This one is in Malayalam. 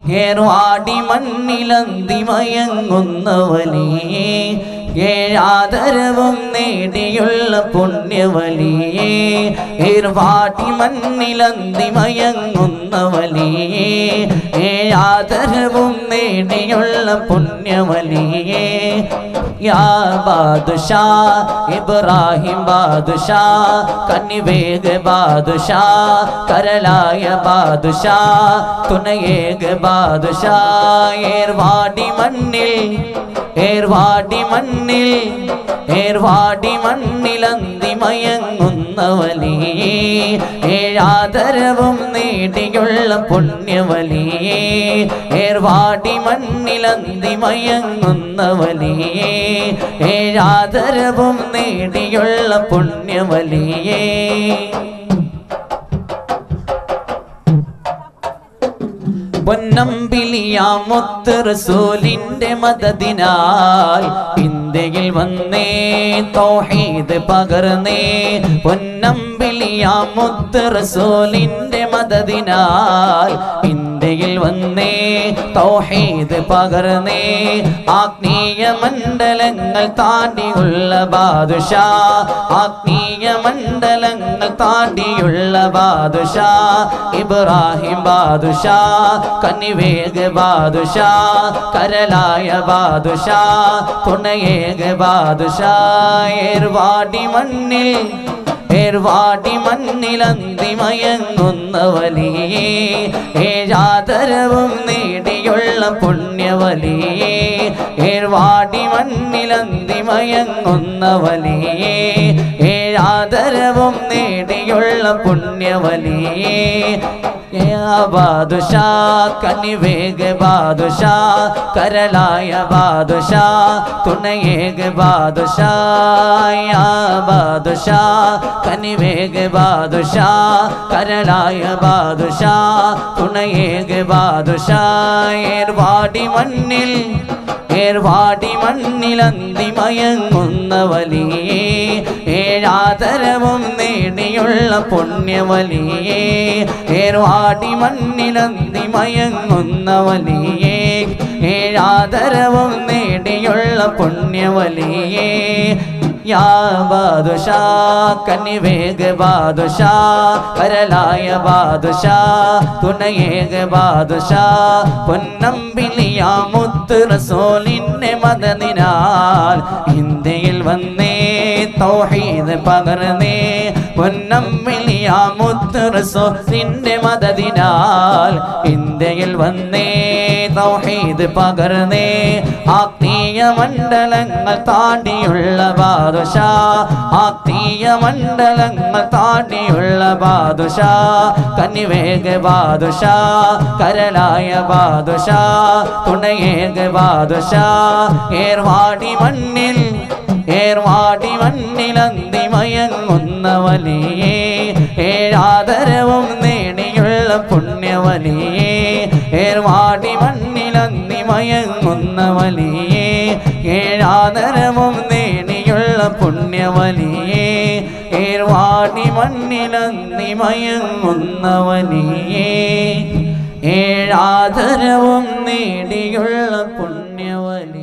ഏർവാടി മണ്ണിലന്തി മയങ്ങുന്നവലിയേ ഏഴാദരവും നേടിയുള്ള പുണ്യവലിയേ ഏർവാടി മണ്ണിലന്തി മയങ്ങുന്നവലിയേ ഏഴാദരവും നേടിയുള്ള പുണ്യവലിയേ യാ ബാദുഷാ ഇബ്രാഹിം ബാദുഷാ കന്നിവേഗ ബാദുഷാ കരലായ ബാദുഷാ തുണയേക ബാദുഷാ ഏർവാടി മണ്ണിൽ ഏർവാടി മണ്ണിൽ ഏർവാടി മണ്ണിലന്തി മയങ്ങുന്നവലിയേ ഏഴാദരവും നേടിയുള്ള പുണ്യവലിയേ ഏർവാടി മണ്ണിലന്തി മയങ്ങുന്നവലിയേ ഏഴാദരവും നേടിയുള്ള പുണ്യവലിയേ പൊന്നമ്പിളിയാമൊത്ത് റസൂലിന്റെ മദതിനാൽ ഇന്ത്യയിൽ വന്നേ തൗഹീദ് പകർന്നേ പൊന്നമ്പിളിയാമൊത്ത് റസൂലിന്റെ മദതിനാൽ ഇന്ത്യയിൽ വന്നേ തൗഹീദ് പകർന്നേ ആഗ്നീയ മണ്ഡലങ്ങൾ താണ്ടിയുള്ള ബാദുഷാ ആഗ്നീയ മണ്ഡലങ്ങൾ താണ്ടിയുള്ള ബാദുഷാ ഇബ്രാഹിം ബാദുഷാ കന്നിവേഗ ബാദുഷാ കരലായ ബാദുഷാ തുണയേക ബാദുഷാ ഏർവാടി മണ്ണിൽ ഏർവാടി മണ്ണിലന്തി മയങ്ങുന്ന വലിയേ ഏഴാദരവും നേടിയുള്ള പുണ്യവലിയേ ഏർവാടി മണ്ണിലന്തി മയങ്ങുന്ന വലിയേ ഏഴാദരവും നേടിയുള്ള പുണ്യവലിയേ ബാദുഷാ കനിവേഗ ബാദുഷാ കരലായ ബാദുഷാ തുണയേക ബാദുഷാ ബാദുഷാ കനിവേഗ ബാദുഷാ കരലായ ബാദുഷാ തുണയേക ബാദുഷാ ഏർവാടി മണ്ണിൽ ഏർവാടി മണ്ണിലന്തി മയങ്ങുന്ന വലിയേ ഏഴാതരവും നേടിയുള്ള പുണ്യവലിയേ ഏർവാടി മണ്ണിലന്തി മയങ്ങുന്ന വലിയേ ഏഴാതരവും നേടിയുള്ള പുണ്യവലിയേ യാ ബാദുഷാ കന്നിവേഗ ബാദുഷാ കരലായ ബാദുഷാ തുണയേക ബാദുഷാ പൊന്നമ്പിളിയാ മുത്ത് റസൂലിന്റെ മദനിനാൽ ഇന്ത്യയിൽ വന്നേ തൗഹീദ് പകർന്നേ പൊന്നമ്പിളിയാ മുത്ത് റസൂലിന്റെ മദതിനാൽ ഇന്ത്യയിൽ വന്നേ തൗഹീദ് പകർന്നേ ആത്മീയ മണ്ഡലങ്ങൾ താണ്ടിയുള്ള ബാദുഷാ ആത്മീയ മണ്ഡലങ്ങൾ താണ്ടിയുള്ള ബാദുഷാ കന്നിവേഗ ബാദുഷാ കരലായ ബാദുഷാ തുണയേക ബാദുഷാ ഏർവാടി മണ്ണിൽ ഏർവാടി മണ്ണിലന്തി മയങ്ങുന്ന വലിയേ ഏഴാദരവും നേടിയുള്ള പുണ്യവലിയേ ഏർവാടി മണ്ണിലന്തി മയങ്ങുന്ന വലിയേ ഏഴാദരവും നേടിയുള്ള പുണ്യവലിയേ ഏർവാടി മണ്ണിലന്തി മയങ്ങുന്ന വലിയേ ഏഴാദരവും നേടിയുള്ള പുണ്യവലി